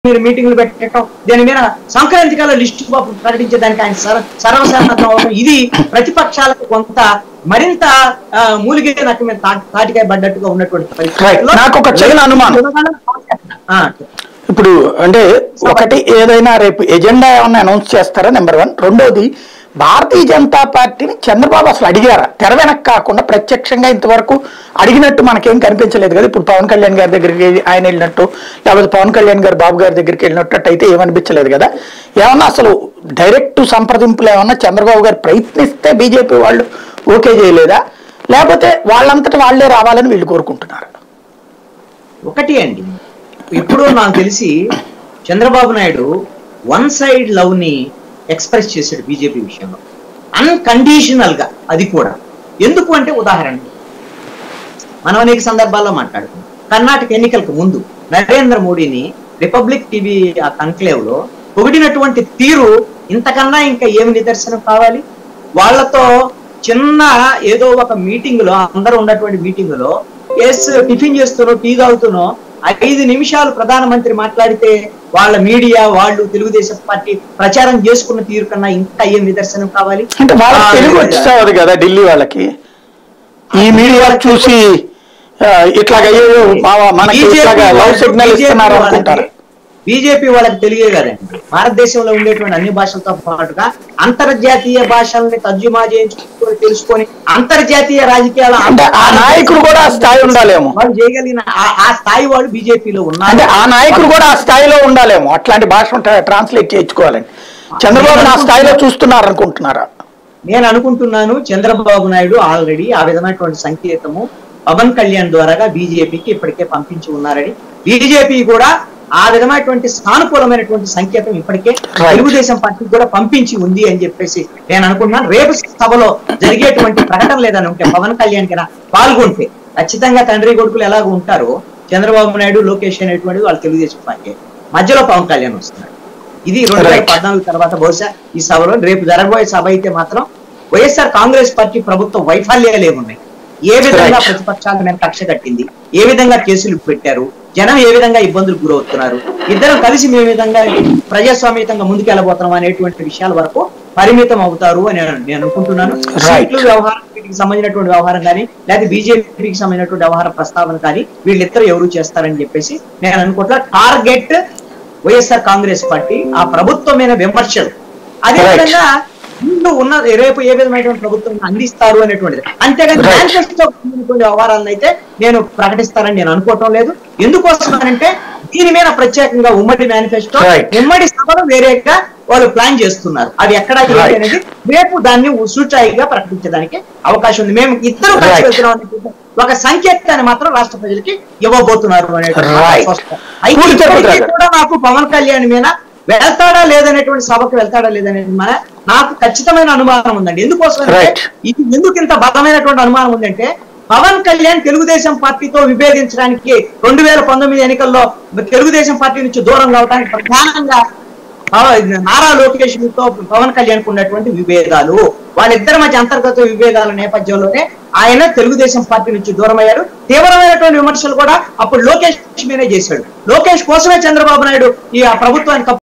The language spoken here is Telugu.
మీరు మీటింగ్లు పెట్టడం దీని మీద సంక్రాంతి కాల లిస్టు ప్రకటించేదానికి ఆయన సర్వ సర్వసన్నద్ధం అవడం ఇది ప్రతిపక్షాలకు కొంత మరింత ఆ, మూలిగే నక్క మీద తా- తాటికాయ పడ్డట్టుగా ఉన్నటువంటి పరిస్థితుల్లో నాకు ఒక చిన్న అనుమానం. ఆ, ఇప్పుడు అంటే ఒకటి ఏదైనా రేపు ఎజెండా ఏమన్నా అనౌన్స్ చేస్తారా నెంబర్ వన్ రెండోది భారతీయ జనతా పార్టీని చంద్రబాబు అసలు అడిగారా తెర వెనక కాకుండా ప్రత్యక్షంగా ఇంతవరకు అడిగినట్టు మనకేం కనిపించలేదు కదా ఇప్పుడు పవన్ కళ్యాణ్ గారి దగ్గరికి ఆయన వెళ్ళినట్టు లేకపోతే పవన్ కళ్యాణ్ గారు బాబు గారి దగ్గరికి వెళ్ళినట్టు అయితే ఏమనిపించలేదు కదా ఏమన్నా అసలు డైరెక్ట్ సంప్రదింపులు ఏమన్నా చంద్రబాబు గారు ప్రయత్నిస్తే బీజేపీ వాళ్ళు ఓకే చేయలేదా లేకపోతే వాళ్ళంతటా వాళ్ళే రావాలని వీళ్ళు కోరుకుంటున్నారు ఒకటి అండి ఇప్పుడు నాకు తెలిసి Chandrababu Naidu one side love ని ఎక్స్ప్రెస్ చేశాడు బీజేపీ విషయంలో అన్కండిషనల్ గా అది కూడా ఎందుకు అంటే ఉదాహరణ మనం అనేక సందర్భాల్లో మాట్లాడుకున్నాం కర్ణాటక ఎన్నికలకు ముందు నరేంద్ర మోడీని రిపబ్లిక్ టీవీ ఆ కన్క్లేవ్ లో పొగిడినటువంటి తీరు ఇంతకన్నా ఇంకా ఏమి నిదర్శనం కావాలి వాళ్ళతో చిన్న ఏదో ఒక మీటింగ్ లో అందరూ ఉన్నటువంటి మీటింగ్ లో ఎస్ టిఫిన్ చేస్తున్నో టీ తాగుతున్నో ఐదు నిమిషాలు ప్రధానమంత్రి మాట్లాడితే వాళ్ళ మీడియా వాళ్ళు తెలుగుదేశం పార్టీ ప్రచారం చేసుకున్న తీరు కన్నా ఇంకా ఏం నిదర్శనం కావాలి అంటే వాళ్ళకి ఆ, తెలుగు వచ్చేది కదా ఢిల్లీ వాళ్ళకి ఈ మీడియా చూసి ఆ, ఇట్లాగ అయ్యో మా- మనకి ఇట్లాగా లవ్ సిగ్నల్ ఇస్తున్నారు అనుకుంటారు బీజేపీ వాళ్ళకి తెలియే కదండి భారతదేశంలో ఉండేటువంటి అన్ని భాషలతో పాటుగా అంతర్జాతీయ భాషల్ని తర్జుమా చేయించుకొని తెలుసుకొని అంతర్జాతీయ రాజకీయాల అంటే ఆ నాయకుడు కూడా ఆ స్థాయి ఉండాలేమో వాళ్ళు చేయగలిగిన ఆ- ఆ స్థాయి వాళ్ళు బీజేపీలో అంటే ఉన్నారు ఆ నాయకుడు కూడా ఆ స్థాయిలో ఉండాలేమో అట్లాంటి భాష ట్రాన్స్లేట్ చేయించుకోవాలని చంద్రబాబు ఆ స్థాయిలో చూస్తున్నారు అనుకుంటున్నారా నేను అనుకుంటున్నాను చంద్రబాబు నాయుడు ఆల్రెడీ ఆ విధమైనటువంటి సంకేతము పవన్ కళ్యాణ్ ద్వారాగా బీజేపీకి ఇప్పటికే పంపించి ఉన్నారని బీజేపీ కూడా ఆ విధమైనటువంటి సానుకూలమైనటువంటి సంకేతం ఇప్పటికే Right. తెలుగుదేశం పార్టీ కూడా పంపించి ఉంది అని చెప్పేసి నేను అనుకుంటున్నాను రేపు సభలో జరిగేటువంటి ప్రకటన లేదని ఉంటే పవన్ కళ్యాణ్ కింద పాల్గొంటే ఖచ్చితంగా తండ్రి కొడుకులు ఎలాగ ఉంటారో చంద్రబాబు నాయుడు లోకేష్ అనేటువంటి వాళ్ళు తెలుగుదేశం పార్టీ మధ్యలో పవన్ కళ్యాణ్ వస్తున్నాడు ఇది రెండు వేల Right. పద్నాలుగు తర్వాత బహుశా ఈ సభలో రేపు జరగబోయే సభ అయితే మాత్రం వైఎస్ఆర్ కాంగ్రెస్ పార్టీ ప్రభుత్వ వైఫల్యాలు ఏమున్నాయి ఏ విధంగా Right. ప్రతిపక్షాల మీద కక్ష కట్టింది ఏ విధంగా కేసులు పెట్టారు జనం ఏ విధంగా ఇబ్బందులు గురవుతున్నారు ఇద్దరు కలిసి ఏ విధంగా ప్రజాస్వామ్యతంగా ముందుకెళ్ళబోతున్నాం అనేటువంటి విషయాల వరకు పరిమితం అవుతారు అని నేను- నేను అనుకుంటున్నాను Right. సీట్లు వ్యవహారం వీటికి సంబంధించినటువంటి వ్యవహారం కానీ లేదా బీజేపీకి సంబంధించినటువంటి వ్యవహార ప్రస్తావన కానీ వీళ్ళిద్దరు ఎవరు చేస్తారని చెప్పేసి నేను అనుకుంటున్నా టార్గెట్ వైఎస్ఆర్ కాంగ్రెస్ పార్టీ ఆ ప్రభుత్వమైన విమర్శలు అదే Right. విధంగా ముందు ఉన్న రేపు ఏ విధమైనటువంటి ప్రభుత్వం అందిస్తారు అనేటువంటిది అంతేగాని Right. మేనిఫెస్టో వ్యవహారాలను అయితే నేను ప్రకటిస్తారని నేను అనుకోవటం లేదు ఎందుకోసం అంటే దీని మీద ప్రత్యేకంగా ఉమ్మడి మేనిఫెస్టో Right. ఉమ్మడి సభలు వేరేగా వాళ్ళు ప్లాన్ చేస్తున్నారు అది ఎక్కడ ఏంటి Right. అనేది రేపు దాన్ని సూచాయిగా ప్రకటించడానికి అవకాశం ఉంది మేము ఇద్దరు కలిసి Right. వెళ్తున్నాం అనేటువంటి ఒక సంకేతాన్ని మాత్రం రాష్ట్ర ప్రజలకి ఇవ్వబోతున్నారు అనేటువంటి మాట Right. స్పష్టం. అయితే పూర్తి ఇప్పటికీ అభిప్రాయం. కూడా నాకు పవన్ కళ్యాణ్ మీద వెళ్తాడా లేదనేటువంటి సభకు వెళ్తాడా లేదనేది మన నాకు ఖచ్చితమైన అనుమానం ఉందండి ఎందుకోసం అంటే Right. ఇది ఎందుకు ఇంత బలమైనటువంటి అనుమానం ఉందంటే పవన్ కళ్యాణ్ తెలుగుదేశం పార్టీతో విభేదించడానికి రెండు వేల పంతొమ్మిది ఎన్నికల్లో తెలుగుదేశం పార్టీ నుంచి దూరం కావడానికి ప్రధానంగా పవ- నారా లోకేష్ తో పవన్ కళ్యాణ్ ఉన్నటువంటి విభేదాలు వాళ్ళిద్దరి మధ్య అంతర్గత విభేదాల నేపథ్యంలోనే ఆయన తెలుగుదేశం పార్టీ నుంచి దూరం అయ్యారు తీవ్రమైనటువంటి విమర్శలు కూడా అప్పుడు లోకేష్ మీదే చేశాడు లోకేష్ కోసమే చంద్రబాబు నాయుడు ఈ ఆ ప్రభుత్వాన్ని కప్పు